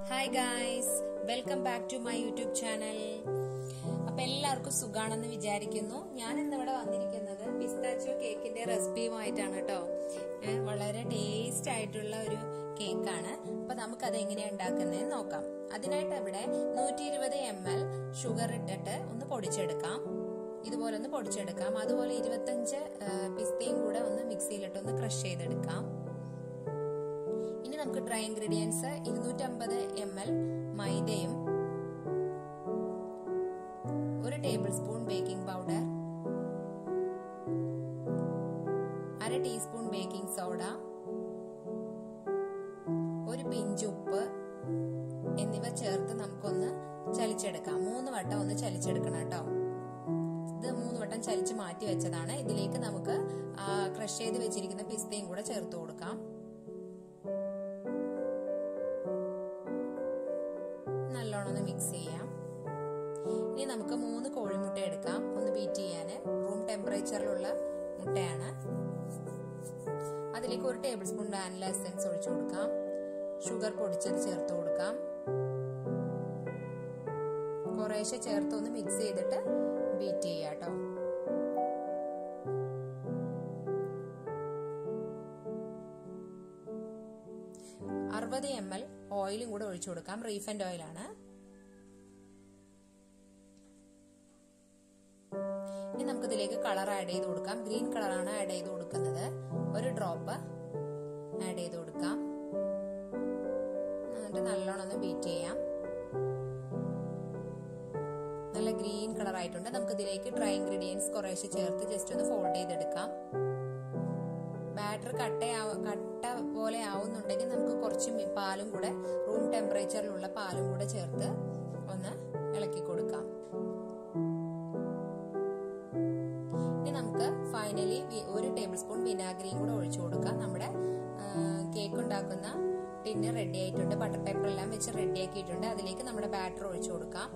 hi guys welcome back to my YouTube channel അപ്പൊ എല്ലാവർക്കും സുഖാണെന്ന് വിചാരിക്കുന്നു ഞാൻ ഇന്നിവിടെ വന്നിരിക്കുന്നത് പിസ്താച്ചോ കേക്കിന്റെ റെസിപ്പിയുമായിട്ടാണ് കേട്ടോ ഏഹ് വളരെ ടേസ്റ്റ് ആയിട്ടുള്ള ഒരു കേക്കാണ് അപ്പൊ നമുക്ക് അത് എങ്ങനെയാ ഉണ്ടാക്കുന്നതെന്ന് നോക്കാം അതിനായിട്ട് ഇവിടെ നൂറ്റി ഇരുപത് എം എൽ ഷുഗർ ഇട്ടിട്ട് ഒന്ന് പൊടിച്ചെടുക്കാം ഇതുപോലെ ഒന്ന് പൊടിച്ചെടുക്കാം അതുപോലെ ഇരുപത്തഞ്ച് പിസ്തയും കൂടെ ഒന്ന് മിക്സിയിലിട്ട് ഒന്ന് ക്രഷ് ചെയ്തെടുക്കാം ഇനി നമുക്ക് ഡ്രൈ ഇൻഗ്രീഡിയൻസ് ഇരുന്നൂറ്റമ്പത് എം എൽ മൈദയും ഒരു ടേബിൾ സ്പൂൺ ബേക്കിംഗ് പൗഡർ അര ടീസ്പൂൺ ബേക്കിംഗ് സോഡ ഒരു പിഞ്ച് ഉപ്പ് എന്നിവ ചേർത്ത് നമുക്കൊന്ന് ചലിച്ചെടുക്കാം മൂന്ന് വട്ടം ഒന്ന് ചലിച്ചെടുക്കണം കേട്ടോ ഇത് മൂന്ന് വട്ടം ചലിച്ച് മാറ്റി വെച്ചതാണ് ഇതിലേക്ക് നമുക്ക് ക്രഷ് ചെയ്ത് വെച്ചിരിക്കുന്ന പിസ്തയും കൂടെ ചേർത്ത് കൊടുക്കാം നല്ലോണം ഒന്ന് മിക്സ് ചെയ്യാം ഇനി നമുക്ക് മൂന്ന് കോഴിമുട്ട എടുക്കാം ഒന്ന് ബീറ്റ് ചെയ്യാൻ റൂം ടെമ്പറേച്ചറിലുള്ള മുട്ടയാണ് അതിലേക്ക് ഒരു ടേബിൾ സ്പൂൺ വാനില എസൻസ് ഒഴിച്ചു കൊടുക്കാം ഷുഗർ പൊടിച്ചത് ചേർത്ത് കൊടുക്കാം കുറേശ്ശെ ചേർത്ത് ഒന്ന് മിക്സ് ചെയ്തിട്ട് ബീറ്റ് ചെയ്യാം കേട്ടോ അറുപത് എം എൽ ഓയിലും കൂടെ ഒഴിച്ചു കൊടുക്കാം റീഫൻഡ് ഓയിലാണ് ഇനി നമുക്ക് ഇതിലേക്ക് കളർ ആഡ് ചെയ്ത് കൊടുക്കാം ഗ്രീൻ കളറാണ് ആഡ് ചെയ്ത് കൊടുക്കുന്നത് ഒരു ഡ്രോപ്പ് ആഡ് ചെയ്ത് കൊടുക്കാം എന്നിട്ട് നല്ലോണം ഒന്ന് ബീറ്റ് ചെയ്യാം നല്ല ഗ്രീൻ കളർ ആയിട്ടുണ്ട് നമുക്ക് ഇതിലേക്ക് ഡ്രൈ ഇൻഗ്രീഡിയൻസ് കുറേശ്ശെ ചേർത്ത് ജസ്റ്റ് ഒന്ന് ഫോൾഡ് ചെയ്തെടുക്കാം ബാറ്റർ കട്ട കട്ട പോലെ ആവുന്നുണ്ടെങ്കിൽ നമുക്ക് കുറച്ച് പാലും കൂടെ റൂം ടെമ്പറേച്ചറിലുള്ള പാലും കൂടെ ചേർത്ത് ഒന്ന് ഇളക്കി കൊടുക്കാം ഇനി നമുക്ക് ഫൈനലി ഒരു ടേബിൾ സ്പൂൺ വിനാഗിരിയും കൂടെ ഒഴിച്ചു കൊടുക്കാം നമ്മുടെ കേക്ക് ഉണ്ടാക്കുന്ന ടിന്ന് റെഡി ആയിട്ടുണ്ട് ബട്ടർ പേപ്പർ എല്ലാം വെച്ച് റെഡി ആക്കിയിട്ടുണ്ട് അതിലേക്ക് നമ്മുടെ ബാറ്റർ ഒഴിച്ചു കൊടുക്കാം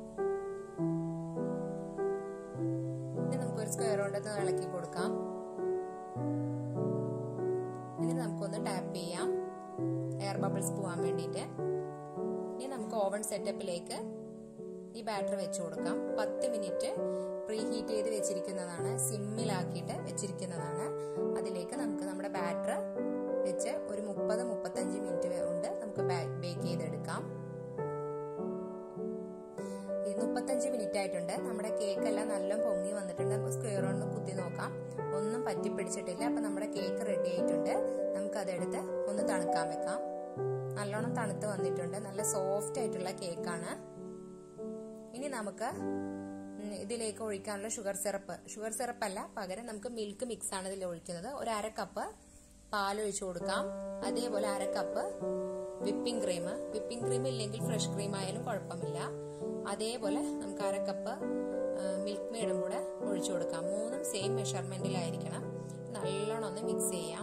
ഇനി നമുക്ക് ഒരു സ്ക്വയർ കൊണ്ട് ഇളക്കി കൊടുക്കാം ഇനി നമുക്കൊന്ന് ടാപ്പ് ചെയ്യാം എയർ ബബിൾസ് പോവാൻ വേണ്ടിയിട്ട് ഇനി നമുക്ക് ഓവൻ സെറ്റപ്പിലേക്ക് ഈ ബാറ്റർ വെച്ചു കൊടുക്കാം പത്ത് മിനിറ്റ് പ്രീ ഹീറ്റ് ചെയ്ത് വെച്ചിരിക്കുന്നതാണ് സിമ്മിലാക്കിയിട്ട് വെച്ചിരിക്കുന്നതാണ് അതിലേക്ക് നമുക്ക് നമ്മുടെ ബാറ്റർ വെച്ച് ഒരു മുപ്പത് മുപ്പത്തഞ്ച് മിനിറ്റ് കൊണ്ട് നമുക്ക് ബേക്ക് ചെയ്തെടുക്കാം മുപ്പത്തഞ്ച് മിനിറ്റ് ആയിട്ടുണ്ട് നമ്മുടെ കേക്ക് എല്ലാം നല്ല പൊങ്ങി വന്നിട്ടുണ്ട് നമുക്ക് സ്ക്വയർ ഒന്ന് കുത്തി നോക്കാം ഒന്നും പറ്റി പിടിച്ചിട്ടില്ല അപ്പൊ നമ്മുടെ കേക്ക് റെഡി ആയിട്ടുണ്ട് നമുക്ക് അതെടുത്ത് ഒന്ന് തണുക്കാൻ വെക്കാം നല്ലോണം തണുത്ത് വന്നിട്ടുണ്ട് നല്ല സോഫ്റ്റ് ആയിട്ടുള്ള കേക്കാണ് ഇനി നമുക്ക് ഇതിലേക്ക് ഒഴിക്കാനുള്ള ഷുഗർ സിറപ്പ് ഷുഗർ സിറപ്പ് അല്ല പകരം നമുക്ക് മിൽക്ക് മിക്സ് ആണ് ഇതിൽ ഒഴിക്കുന്നത് ഒരു അര കപ്പ് പാൽ ഒഴിച്ചു കൊടുക്കാം അതേപോലെ അര cup whipping cream whipping cream ഇല്ലെങ്കിൽ ഫ്രഷ് ക്രീം ആയാലും കുഴപ്പമില്ല അതേപോലെ നമുക്ക് അര കപ്പ് മിൽക്ക് മെയ്ഡും കൂടെ ഒഴിച്ചു കൊടുക്കാം മൂന്നും സെയിം മെഷർമെന്റിലായിരിക്കണം നല്ലോണം ഒന്ന് മിക്സ് ചെയ്യാം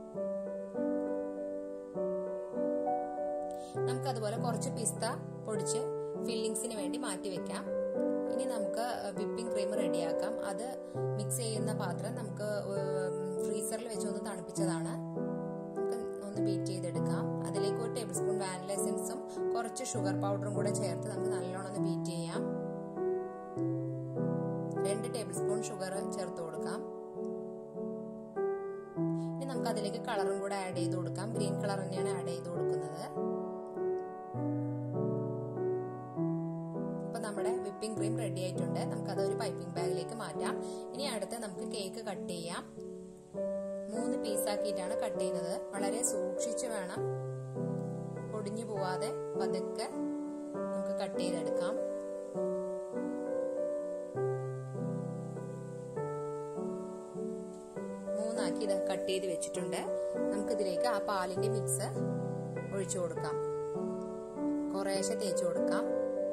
നമുക്ക് അതുപോലെ കുറച്ച് പിസ്ത പൊടിച്ച് ഫില്ലിങ്സിന് വേണ്ടി മാറ്റി വെക്കാം ഇനി നമുക്ക് വിപ്പിംഗ് ക്രീം റെഡിയാക്കാം അത് മിക്സ് ചെയ്യുന്ന പാത്രം നമുക്ക് ഫ്രീസറിൽ വെച്ച് ഒന്ന് തണുപ്പിച്ചതാണ് നമുക്ക് ഒന്ന് ബീറ്റ് ചെയ്തെടുക്കാം അതിലേക്ക് ഒരു ടേബിൾ സ്പൂൺ വാനില എസൻസും കുറച്ച് ഷുഗർ പൗഡറും കൂടെ ചേർത്ത് നമുക്ക് നല്ലോണം ഒന്ന് ബീറ്റ് ചെയ്യാം രണ്ട് ടേബിൾ സ്പൂൺ ഷുഗർ ചേർത്ത് കൊടുക്കാം ഇനി നമുക്ക് അതിലേക്ക് കളറും കൂടെ ആഡ് ചെയ്ത് കൊടുക്കാം ഗ്രീൻ കളർ തന്നെയാണ് ആഡ് ചെയ്ത് കൊടുക്കുന്നത് അപ്പൊ നമ്മുടെ വിപ്പിംഗ് ക്രീം റെഡി ആയിട്ടുണ്ട് നമുക്ക് അതൊരു പൈപ്പിംഗ് ബാഗിലേക്ക് മാറ്റാം ഇനി അടുത്ത് നമുക്ക് കേക്ക് കട്ട് ചെയ്യാം മൂന്ന് പീസാക്കിയിട്ടാണ് കട്ട് ചെയ്യുന്നത് വളരെ സൂക്ഷിച്ച് വേണം പൊടിഞ്ഞു പോവാതെ പതുക്കെ നമുക്ക് കട്ട് ചെയ്തെടുക്കാം മൂന്നാക്കി ഇത് കട്ട് ചെയ്ത് വെച്ചിട്ടുണ്ട് നമുക്കിതിലേക്ക് ആ പാലിന്റെ മിക്സ് ഒഴിച്ചു കൊടുക്കാം കുറേശ്ശെ തേച്ചു കൊടുക്കാം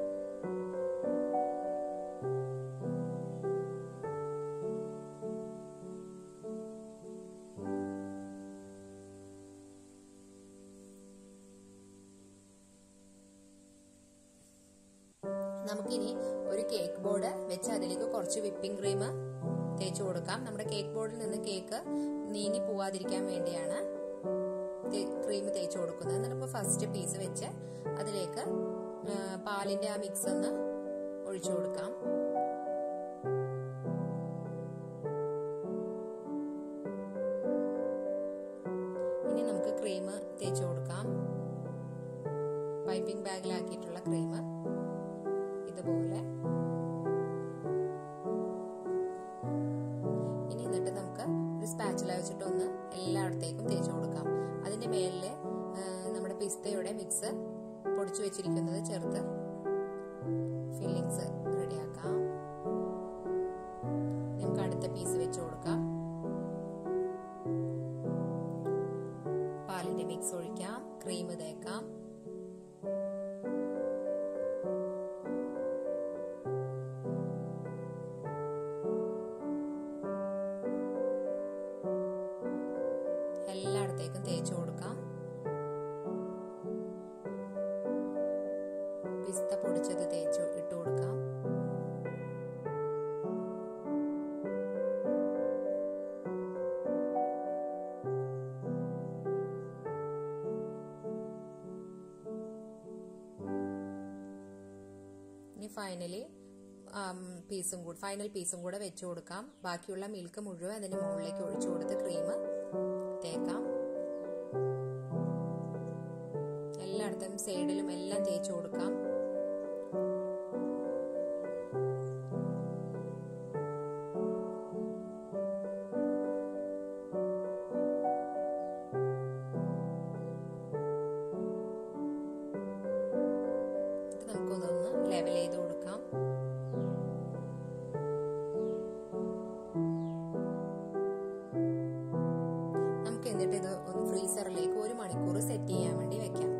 നമുക്കിനി ഒരു കേക്ക് ബോർഡ് വെച്ച് അതിലേക്ക് കുറച്ച് വിപ്പിംഗ് ക്രീം തേച്ചു കൊടുക്കാം നമ്മുടെ കേക്ക് ബോർഡിൽ നിന്ന് കേക്ക് നീങ്ങി പോവാതിരിക്കാൻ വേണ്ടിയാണ് ക്രീം തേച്ച് കൊടുക്കുന്നത് എന്നിട്ട് ഇപ്പോൾ ഫസ്റ്റ് പീസ് വെച്ച് അതിലേക്ക് പാലിന്റെ ആ മിക്സ് ഒന്ന് ഒഴിച്ചു കൊടുക്കാം ഇനി നമുക്ക് ക്രീം തേച്ച് കൊടുക്കാം പൈപ്പിംഗ് ബാഗിലാക്കിയിട്ടുള്ള ക്രീം ഇതുപോലെ ഇനി എന്നിട്ട് നമുക്ക് ഒരു സ്പാച്ചില വെച്ചിട്ട് ഒന്ന് എല്ലായിടത്തേക്കും തേച്ച് കൊടുക്കാം അതിന്റെ മേലില് നമ്മുടെ പിസ്തയുടെ മിക്സ് പൊടിച്ചു വെച്ചിരിക്കുന്നത് ചേർത്ത് ഫില്ലിങ്സ് റെഡിയാക്കാം നമുക്ക് അടുത്ത പീസ് വെച്ച് കൊടുക്കാം പാലിന്റെ മിക്സ് ഒഴിക്കാം ക്രീം തേക്കാം എല്ലായിടത്തേക്കും തേച്ചു കൊടുക്കാം പിസ്ത പൊടിച്ചത് തേച്ചു ഇട്ട് കൊടുക്കാം ഇനി ഫൈനലി പീസും കൂടെ ഫൈനൽ പീസും കൂടെ വെച്ചു കൊടുക്കാം ബാക്കിയുള്ള മിൽക്ക് മുഴുവൻ അതിന് മുകളിലേക്ക് ഒഴിച്ചു കൊടുത്ത് ക്രീം തേക്കാം എല്ലായിടത്തും സൈഡിലും എല്ലാം തേച്ചു കൊടുക്കാം നമുക്കൊന്നൊന്ന് ലെവൽ ചെയ്ത് കൊടുക്കാം നമുക്ക് എന്നിട്ട് ഇത് ഒന്ന് ഫ്രീസറിലേക്ക് ഒരു മണിക്കൂർ സെറ്റ് ചെയ്യാൻ വേണ്ടി വെക്കാം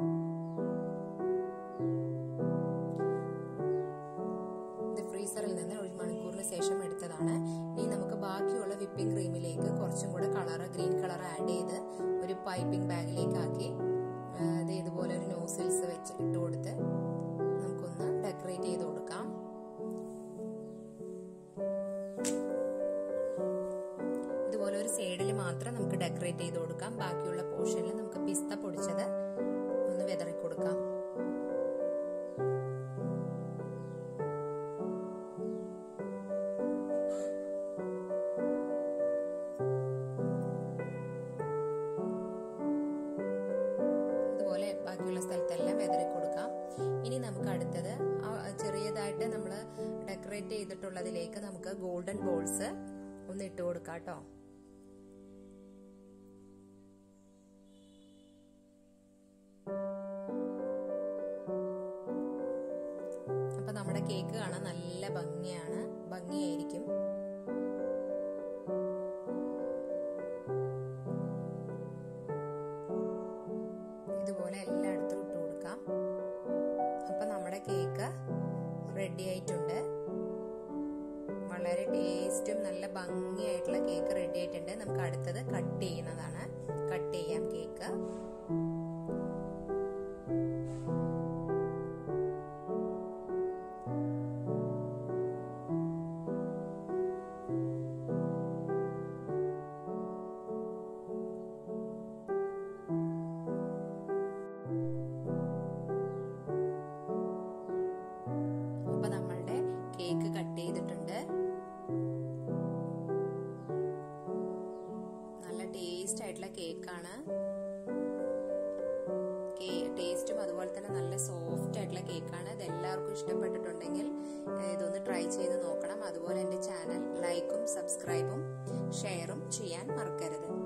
ഇത് ഫ്രീസറിൽ നിന്ന് ഒരു മണിക്കൂറിന് ശേഷം എടുത്തതാണ് ഇനി നമുക്ക് ബാക്കിയുള്ള വിപ്പിംഗ് ക്രീമിലേക്ക് കുറച്ചും കൂടെ കളർ ഗ്രീൻ കളർ ആഡ് ചെയ്ത് ഒരു പൈപ്പിംഗ് ബാഗിലേക്ക് ആക്കി ഇത് ഇതുപോലെ ഒരു നോസിൽസ് വെച്ച് ഇട്ട് കൊടുത്ത് നമുക്കൊന്ന് ഡെക്കറേറ്റ് ചെയ്ത് കൊടുക്കാം ഇതുപോലെ ഒരു സൈഡിൽ മാത്രം നമുക്ക് ഡെക്കറേറ്റ് ചെയ്ത് കൊടുക്കാം ബാക്കിയുള്ള പോർഷനിൽ നമുക്ക് പിസ്ത പൊടിച്ചത് ഒന്ന് വിതറി കൊടുക്കാം ഇതുപോലെ ബാക്കിയുള്ള സ്ഥലത്തെല്ലാം വിതറി കൊടുക്കാം ഇനി നമുക്ക് അടുത്തത് ചെറിയതായിട്ട് നമ്മൾ ഡെക്കറേറ്റ് ചെയ്തിട്ടുള്ളതിലേക്ക് നമുക്ക് ഗോൾഡൻ ബോൾസ് ഒന്ന് ഇട്ട് കൊടുക്കാം കേട്ടോ അപ്പൊ നമ്മുടെ കേക്ക് കാണാൻ നല്ല ഭംഗിയാണ് ഭംഗിയായിരിക്കും ഇതുപോലെ എല്ലായിടത്തും ഇട്ട് കൊടുക്കാം അപ്പൊ നമ്മുടെ കേക്ക് റെഡി ആയിട്ടുണ്ട് വളരെ ടേസ്റ്റും നല്ല ഭംഗിയായിട്ടുള്ള കേക്ക് റെഡി ആയിട്ടുണ്ട് നമുക്ക് അടുത്തത് കട്ട് ചെയ്യുന്നതാണ് കട്ട് ചെയ്യാം കേക്ക് അപ്പൊ നമ്മളുടെ കേക്ക് കട്ട് ചെയ്തിട്ടുണ്ട് നല്ല ടേസ്റ്റ് ആയിട്ടുള്ള കേക്കാണ് ടേസ്റ്റും അതുപോലെ തന്നെ നല്ല സോഫ്റ്റ് ആയിട്ടുള്ള കേക്കാണ് ഇത് എല്ലാവർക്കും ഇഷ്ടപ്പെട്ടിട്ടുണ്ടെങ്കിൽ ഇതൊന്ന് ട്രൈ ചെയ്ത് നോക്കണം അതുപോലെ എൻ്റെ ചാനൽ ലൈക്കും സബ്സ്ക്രൈബും ഷെയറും ചെയ്യാൻ മറക്കരുത്